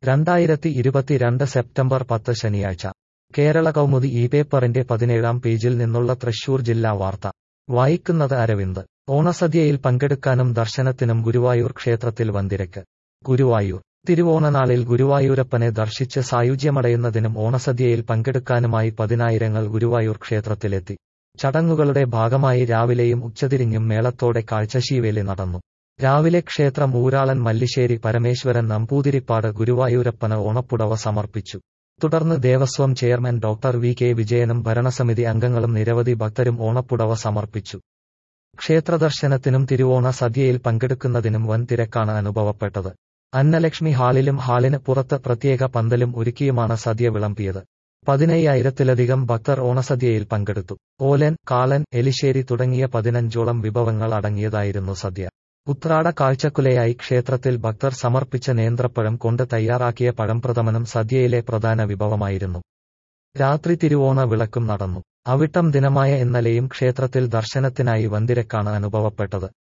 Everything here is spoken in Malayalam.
രണ്ടായിരത്തി ഇരുപത്തിരണ്ട് സെപ്റ്റംബർ പത്ത് ശനിയാഴ്ച കേരള കൗമുദി ഈ പേപ്പറിന്റെ പതിനേഴാം പേജിൽ നിന്നുള്ള തൃശൂർ ജില്ലാ വാർത്ത വായിക്കുന്നത് അരവിന്ദ് ഓണസദ്യയിൽ പങ്കെടുക്കാനും ദർശനത്തിനും ഗുരുവായൂർ ക്ഷേത്രത്തിൽ വൻതിരക്ക് ഗുരുവായൂർ തിരുവോണനാളിൽ ഗുരുവായൂരപ്പനെ ദർശിച്ച് സായുജ്യമടയുന്നതിനും ഓണസദ്യയിൽ പങ്കെടുക്കാനുമായി പതിനായിരങ്ങൾ ഗുരുവായൂർ ക്ഷേത്രത്തിലെത്തി ചടങ്ങുകളുടെ ഭാഗമായി രാവിലെയും ഉച്ചതിരിഞ്ഞും മേളത്തോടെ കാഴ്ചശീവേലി നടന്നു രാവിലെ ക്ഷേത്രം ഊരാളൻ മല്ലിശ്ശേരി പരമേശ്വരൻ നമ്പൂതിരിപ്പാട് ഗുരുവായൂരപ്പന് ഓണപ്പുടവ സമർപ്പിച്ചു തുടർന്ന് Devaswom chairman doctor V K വിജയനും ഭരണസമിതി അംഗങ്ങളും നിരവധി ഭക്തരും ഓണപ്പുടവ സമർപ്പിച്ചു ക്ഷേത്രദർശനത്തിനും തിരുവോണ സദ്യയിൽ പങ്കെടുക്കുന്നതിനും വൻ തിരക്കാണ് അനുഭവപ്പെട്ടത് അന്നലക്ഷ്മി ഹാളിലും ഹാളിന് പുറത്ത് പ്രത്യേക പന്തലും ഒരുക്കിയുമാണ് സദ്യ വിളമ്പിയത് പതിനയ്യായിരത്തിലധികം ഭക്തർ ഓണസദ്യയിൽ പങ്കെടുത്തു ഓലൻ കാളൻ എലിശ്ശേരി തുടങ്ങിയ പതിനഞ്ചോളം വിഭവങ്ങൾ അടങ്ങിയതായിരുന്നു സദ്യ ഉത്രാട കാഴ്ചക്കുലയായി ക്ഷേത്രത്തിൽ ഭക്തർ സമർപ്പിച്ച നേന്ത്രപ്പഴം കൊണ്ട് തയ്യാറാക്കിയ പഴംപ്രഥമനും സദ്യയിലെ പ്രധാന വിഭവമായിരുന്നു രാത്രി തിരുവോണ വിളക്കും നടന്നു അവിട്ടം ദിനമായ ഇന്നലെയും ക്ഷേത്രത്തിൽ ദർശനത്തിനായി വൻതിരക്കാണ് അനുഭവപ്പെട്ടത്